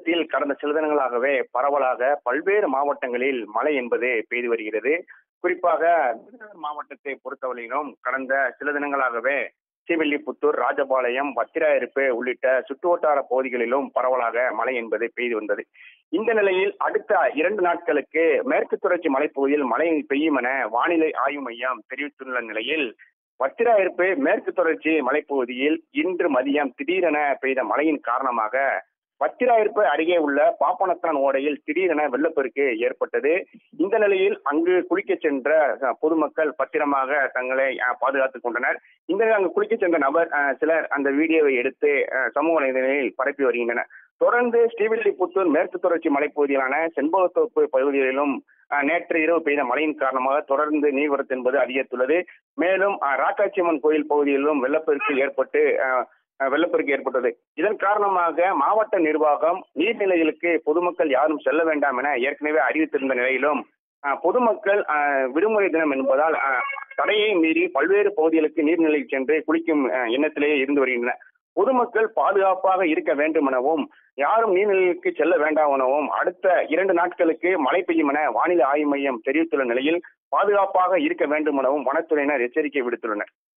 தமிழகத்தில் கடந்த சில தினங்களாகவே பரவலாக பல்வேறு மாவட்டங்களில் மழை என்பது பெய்து வருகிறது குறிப்பாக விருதுநகர் மாவட்டத்தை பொறுத்தவரையிலும் கடந்த சில தினங்களாகவே ஸ்ரீவில்லிபுத்தூர் ராஜபாளையம் வத்திராயிருப்பு உள்ளிட்ட சுற்றுவட்டார பகுதிகளிலும் பரவலாக மழை என்பது பெய்து வந்தது இந்த நிலையில் அடுத்த இரண்டு நாட்களுக்கு மேற்கு தொடர்ச்சி மலைப்பகுதியில் மழை பெய்யும் என வானிலை ஆய்வு மையம் தெரிவித்துள்ள நிலையில் வத்திராயிருப்பு மேற்கு தொடர்ச்சி மலைப்பகுதியில் இன்று மதியம் திடீரென பெய்த மழையின் காரணமாக வத்திராயிருப்பு அருகே உள்ள பாப்பனத்தான் ஓடையில் திடீரென வெள்ளப்பெருக்கு ஏற்பட்டது இந்த நிலையில் அங்கு குளிக்க சென்ற அஹ், பொதுமக்கள் பத்திரமாக தங்களை அஹ், பாதுகாத்துக் கொண்டனர் இந்த நிலையில் அங்கு குளிக்க சென்ற நபர் அஹ், சிலர் அந்த வீடியோவை எடுத்து அஹ், சமூக வலைதளங்களில் பரப்பி வருகின்றனர் தொடர்ந்து ஸ்ரீவில்லிபுத்தூர் மேற்கு தொடர்ச்சி மலைப்பகுதியிலான செண்பகத்தோப்பு பகுதிகளிலும் அஹ், நேற்று இரவு பெய்த மழையின் காரணமாக தொடர்ந்து நீர்வரத்து என்பது அதிகரித்துள்ளது மேலும் அஹ், ராக்காச்சியம்மன் கோயில் பகுதியிலும் வெள்ளப்பெருக்கு ஏற்பட்டு அஹ், அஹ், வெள்ளப்பெருக்கு ஏற்பட்டது இதன் காரணமாக மாவட்ட நிர்வாகம் நீர்நிலைகளுக்கு பொதுமக்கள் யாரும் செல்ல வேண்டாம் என ஏற்கனவே அறிவித்திருந்த நிலையிலும் அஹ், பொதுமக்கள் அஹ், விடுமுறை தினம் என்பதால் அஹ், தடையை மீறி பல்வேறு பகுதிகளுக்கு நீர்நிலைக்கு சென்று குளிக்கும் அஹ், எண்ணத்திலேயே இருந்து வருகின்றனர் பொதுமக்கள் பாதுகாப்பாக இருக்க வேண்டும் எனவும் யாரும் நீர்நிலைக்கு செல்ல வேண்டாம் எனவும் அடுத்த இரண்டு நாட்களுக்கு மழை பெய்யும் என வானிலை ஆய்வு மையம் தெரிவித்துள்ள நிலையில் பாதுகாப்பாக இருக்க வேண்டும் எனவும் வனத்துறையினர் எச்சரிக்கை விடுத்துள்ளனர்